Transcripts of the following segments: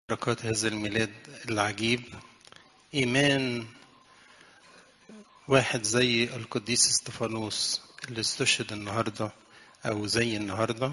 بركات هذا الميلاد العجيب إيمان واحد زي القديس استفانوس اللي استشهد النهارده أو زي النهارده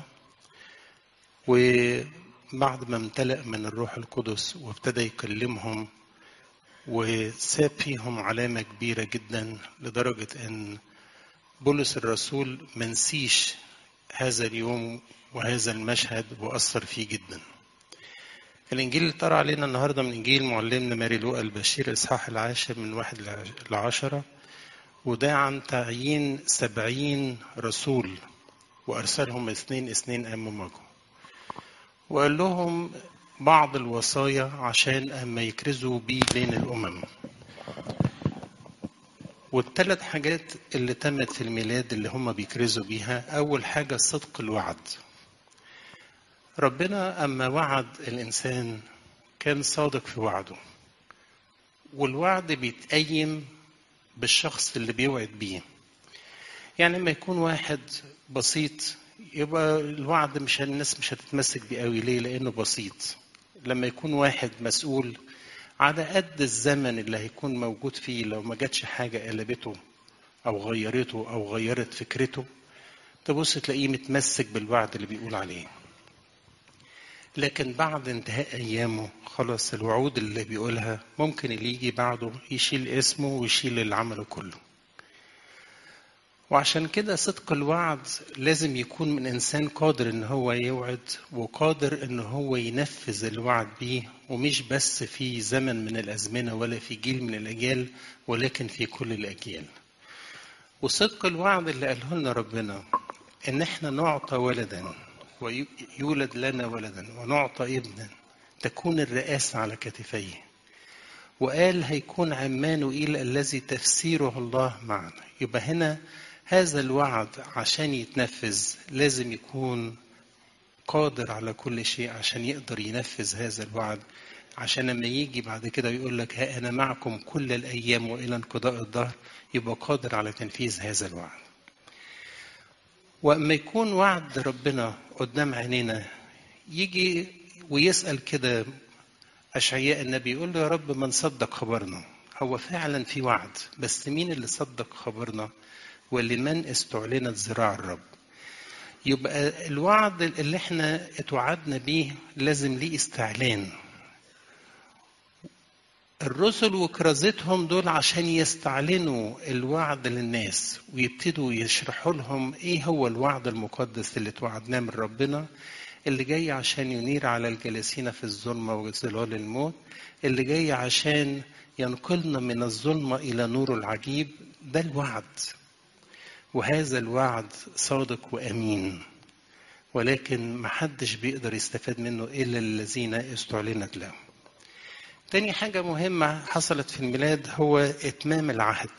وبعد ما امتلأ من الروح القدس وابتدى يكلمهم وساب فيهم علامة كبيرة جدا لدرجة أن بولس الرسول منسيش هذا اليوم وهذا المشهد وأثر فيه جدا الإنجيل اللي طرى علينا النهاردة من إنجيل معلمنا ماري لوقا البشير إصحاح العاشر من واحد لعشرة وده عن تعيين سبعين رسول وأرسلهم اثنين اثنين أمامكم وقال لهم بعض الوصايا عشان أما يكرزوا بيه بين الأمم والثلاث حاجات اللي تمت في الميلاد اللي هم بيكرزوا بيها أول حاجة صدق الوعد ربنا أما وعد الإنسان كان صادق في وعده والوعد بيتقيم بالشخص اللي بيوعد بيه يعني لما يكون واحد بسيط يبقى الوعد مش الناس مش هتتمسك بيه قوي ليه لانه بسيط لما يكون واحد مسؤول على قد الزمن اللي هيكون موجود فيه لو ما جاتش حاجه قلبته او غيرته او غيرت فكرته تبص تلاقيه متمسك بالوعد اللي بيقول عليه لكن بعد انتهاء ايامه خلاص الوعود اللي بيقولها ممكن اللي يجي بعده يشيل اسمه ويشيل اللي عمله كله وعشان كده صدق الوعد لازم يكون من انسان قادر ان هو يوعد وقادر ان هو ينفذ الوعد بيه ومش بس في زمن من الازمنه ولا في جيل من الاجيال ولكن في كل الاجيال وصدق الوعد اللي قاله لنا ربنا ان احنا نعطى ولدا ويولد لنا ولدا ونعطى ابنا تكون الرئاسه على كتفيه وقال هيكون عمانوئيل الذي تفسيره الله معنا يبقى هنا هذا الوعد عشان يتنفذ لازم يكون قادر على كل شيء عشان يقدر ينفذ هذا الوعد عشان لما يجي بعد كده يقول لك ها انا معكم كل الايام والى انقضاء الدهر يبقى قادر على تنفيذ هذا الوعد واما يكون وعد ربنا قدام عينينا يجي ويسال كده اشعياء النبي يقول له يا رب من صدق خبرنا هو فعلا في وعد بس مين اللي صدق خبرنا ولمن استعلنت ذراع الرب يبقى الوعد اللي احنا اتوعدنا بيه لازم ليه استعلان الرسل وكرازتهم دول عشان يستعلنوا الوعد للناس ويبتدوا يشرحوا لهم ايه هو الوعد المقدس اللي اتوعدناه من ربنا اللي جاي عشان ينير على الجالسين في الظلمة وظلال الموت اللي جاي عشان ينقلنا من الظلمة إلى نور العجيب ده الوعد وهذا الوعد صادق وأمين ولكن محدش بيقدر يستفاد منه إلا الذين استعلنت لهم تاني حاجة مهمة حصلت في الميلاد هو إتمام العهد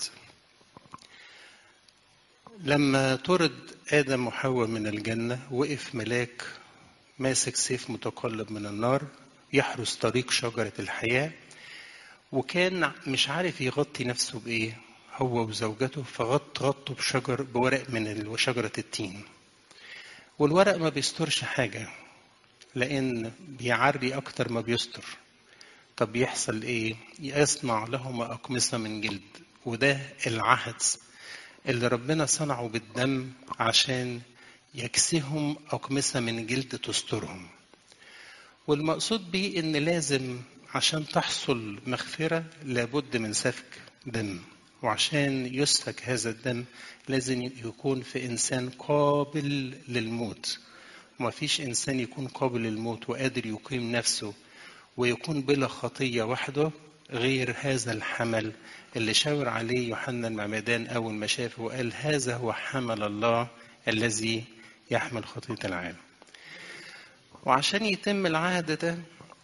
لما طرد آدم وحواء من الجنة وقف ملاك ماسك سيف متقلب من النار يحرس طريق شجرة الحياة وكان مش عارف يغطي نفسه بإيه هو وزوجته فغط غطوا بشجر بورق من شجرة التين والورق ما بيسترش حاجة لأن بيعري أكتر ما بيستر طب يحصل إيه؟ يصنع لهما أقمصة من جلد وده العهد اللي ربنا صنعه بالدم عشان يكسهم أقمصة من جلد تسترهم والمقصود به إن لازم عشان تحصل مغفرة لابد من سفك دم وعشان يسفك هذا الدم لازم يكون في إنسان قابل للموت وما فيش إنسان يكون قابل للموت وقادر يقيم نفسه ويكون بلا خطية وحده غير هذا الحمل اللي شاور عليه يوحنا المعمدان أول ما شافه وقال هذا هو حمل الله الذي يحمل خطية العالم وعشان يتم العهد ده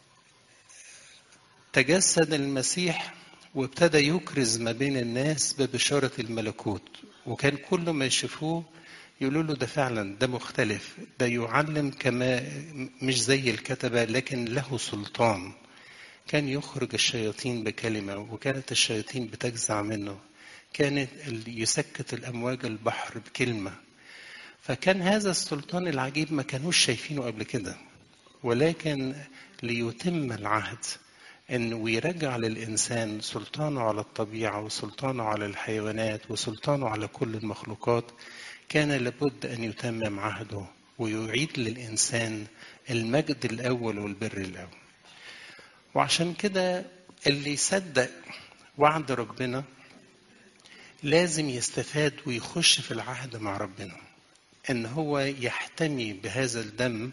تجسد المسيح وابتدى يكرز ما بين الناس ببشارة الملكوت وكان كل ما يشوفوه يقولوا له ده فعلا ده مختلف ده يعلم كما مش زي الكتبة لكن له سلطان كان يخرج الشياطين بكلمة وكانت الشياطين بتجزع منه كانت يسكت الأمواج البحر بكلمة فكان هذا السلطان العجيب ما كانوش شايفينه قبل كده ولكن ليتم العهد ان ويرجع للانسان سلطانه على الطبيعه وسلطانه على الحيوانات وسلطانه على كل المخلوقات كان لابد ان يتمم عهده ويعيد للانسان المجد الاول والبر الاول وعشان كده اللي يصدق وعد ربنا لازم يستفاد ويخش في العهد مع ربنا ان هو يحتمي بهذا الدم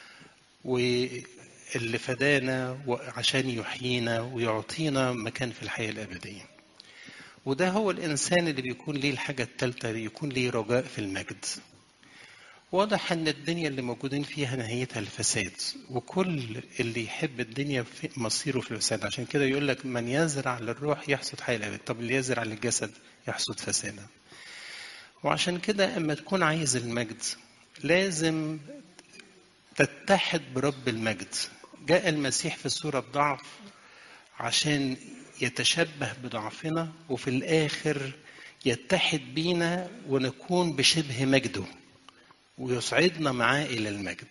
واللي فدانا عشان يحيينا ويعطينا مكان في الحياه الابديه وده هو الانسان اللي بيكون ليه الحاجه الثالثه يكون ليه رجاء في المجد واضح ان الدنيا اللي موجودين فيها نهايتها الفساد وكل اللي يحب الدنيا في مصيره في الفساد عشان كده يقول لك من يزرع للروح يحصد حياه الابد طب اللي يزرع للجسد يحصد فسادا وعشان كده اما تكون عايز المجد لازم تتحد برب المجد جاء المسيح في صورة ضعف عشان يتشبه بضعفنا وفي الآخر يتحد بينا ونكون بشبه مجده ويصعدنا معاه إلى المجد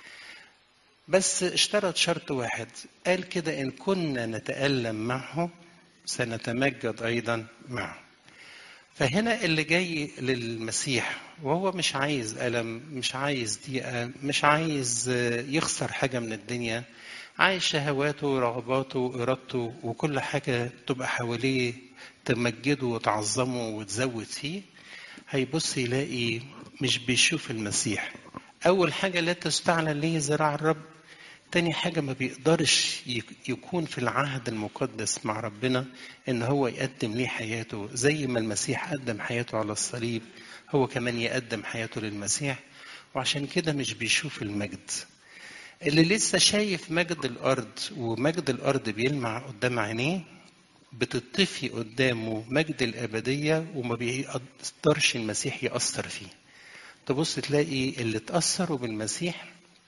بس اشترط شرط واحد قال كده إن كنا نتألم معه سنتمجد أيضا معه فهنا اللي جاي للمسيح وهو مش عايز ألم مش عايز ضيقة مش عايز يخسر حاجة من الدنيا عايز شهواته ورغباته وإرادته وكل حاجة تبقى حواليه تمجده وتعظمه وتزود فيه هيبص يلاقي مش بيشوف المسيح أول حاجة لا تستعلن ليه ذراع الرب تاني حاجة ما بيقدرش يكون في العهد المقدس مع ربنا إن هو يقدم ليه حياته زي ما المسيح قدم حياته على الصليب هو كمان يقدم حياته للمسيح وعشان كده مش بيشوف المجد اللي لسه شايف مجد الأرض ومجد الأرض بيلمع قدام عينيه بتطفي قدامه مجد الأبدية وما بيقدرش المسيح يأثر فيه تبص تلاقي اللي اتأثروا بالمسيح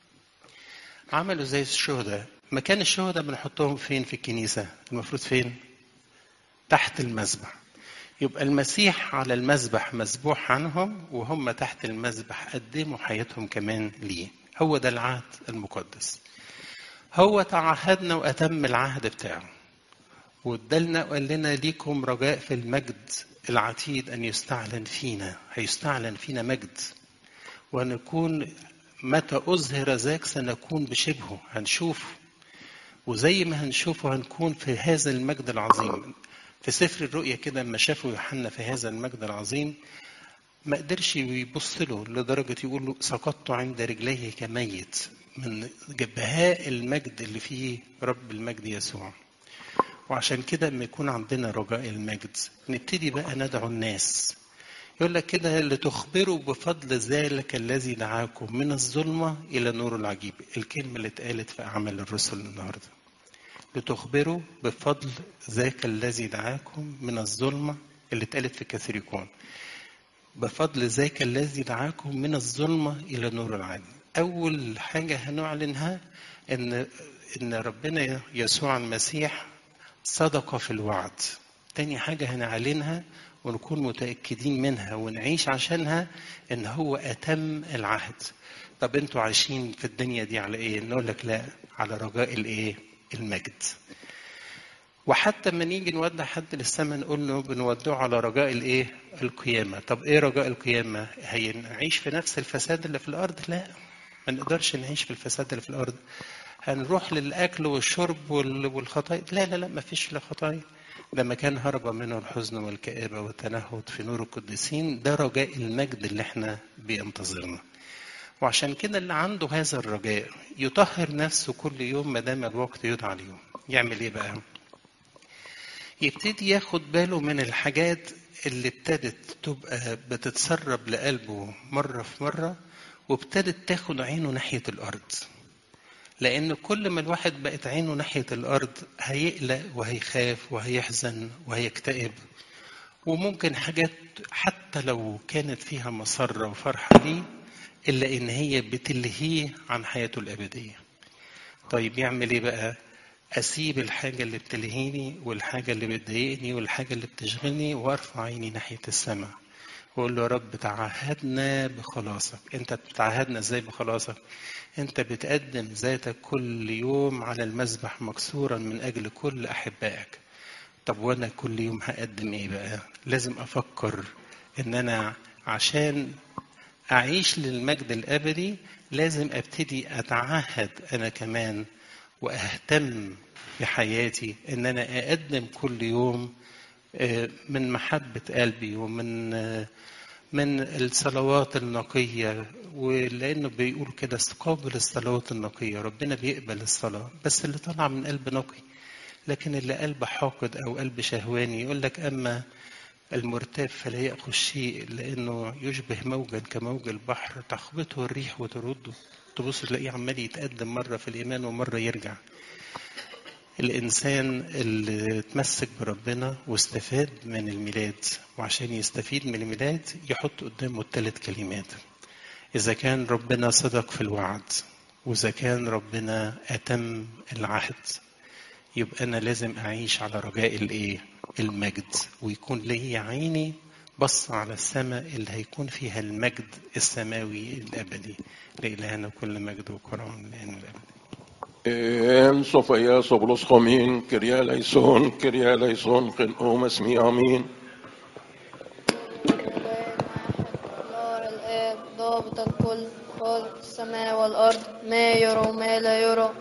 عملوا زي الشهداء مكان الشهداء بنحطهم فين في الكنيسة المفروض فين تحت المذبح يبقى المسيح على المذبح مسبوح عنهم وهم تحت المذبح قدموا حياتهم كمان ليه هو ده العهد المقدس هو تعهدنا وأتم العهد بتاعه وادالنا وقال لنا ليكم رجاء في المجد العتيد أن يستعلن فينا هيستعلن فينا مجد ونكون متى أظهر ذاك سنكون بشبهه هنشوفه وزي ما هنشوفه هنكون في هذا المجد العظيم في سفر الرؤيا كده لما شافوا يوحنا في هذا المجد العظيم ما قدرش يبص له لدرجة يقول له سقطت عند رجليه كميت من بهاء المجد اللي فيه رب المجد يسوع وعشان كده لما يكون عندنا رجاء المجد نبتدي بقى ندعو الناس يقول لك كده لتخبروا بفضل ذلك الذي دعاكم من الظلمة إلى نور العجيب الكلمة اللي اتقالت في أعمال الرسل النهاردة لتخبروا بفضل ذاك الذي دعاكم من الظلمة اللي اتقالت في كثيريكون بفضل ذاك الذي دعاكم من الظلمة إلى نور العالم أول حاجة هنعلنها إن إن ربنا يسوع المسيح صدق في الوعد تاني حاجة هنعلنها ونكون متأكدين منها ونعيش عشانها إن هو أتم العهد طب أنتوا عايشين في الدنيا دي على إيه؟ نقول لك لا على رجاء الإيه؟ المجد وحتى لما نيجي نودع حد للسماء نقول له بنودعه على رجاء الايه؟ القيامه، طب ايه رجاء القيامه؟ هنعيش في نفس الفساد اللي في الارض؟ لا ما نقدرش نعيش في الفساد اللي في الارض. هنروح للاكل والشرب والخطايا؟ لا لا لا ما فيش لا خطايا. ده مكان هرب منه الحزن والكآبة والتنهد في نور القديسين ده رجاء المجد اللي احنا بينتظرنا. وعشان كده اللي عنده هذا الرجاء يطهر نفسه كل يوم ما دام الوقت يدعى اليوم. يعمل ايه بقى؟ يبتدي ياخد باله من الحاجات اللي ابتدت تبقى بتتسرب لقلبه مرة في مرة وابتدت تاخد عينه ناحية الأرض لأن كل ما الواحد بقت عينه ناحية الأرض هيقلق وهيخاف وهيحزن وهيكتئب وممكن حاجات حتى لو كانت فيها مسرة وفرحة ليه إلا إن هي بتلهيه عن حياته الأبدية طيب يعمل إيه بقى؟ أسيب الحاجة اللي بتلهيني والحاجة اللي بتضايقني والحاجة اللي بتشغلني وأرفع عيني ناحية السماء وأقول له يا رب تعهدنا بخلاصك أنت بتعهدنا إزاي بخلاصك أنت بتقدم ذاتك كل يوم على المذبح مكسورا من أجل كل أحبائك طب وأنا كل يوم هقدم إيه بقى لازم أفكر إن أنا عشان أعيش للمجد الأبدي لازم أبتدي أتعهد أنا كمان وأهتم في حياتي إن أنا أقدم كل يوم من محبة قلبي ومن من الصلوات النقية ولأنه بيقول كده استقابل الصلوات النقية ربنا بيقبل الصلاة بس اللي طلع من قلب نقي لكن اللي قلب حاقد أو قلب شهواني يقول لك أما المرتاب فلا يأخذ شيء لأنه يشبه موجا كموج البحر تخبطه الريح وترده تبص تلاقيه عمال يتقدم مرة في الإيمان ومرة يرجع الإنسان اللي اتمسك بربنا واستفاد من الميلاد وعشان يستفيد من الميلاد يحط قدامه الثلاث كلمات إذا كان ربنا صدق في الوعد وإذا كان ربنا أتم العهد يبقى أنا لازم أعيش على رجاء الإيه؟ المجد ويكون لي عيني بص على السماء اللي هيكون فيها المجد السماوي الأبدي لإلهنا كل مجد وكرم لأن الأبدي En Sofia Sobolos Chomin, Kiria Leison, Kiria Leison, Qin'um اسمي آمين نار الآب ضابط الكل خالق السماء والأرض ما يرى وما لا يرى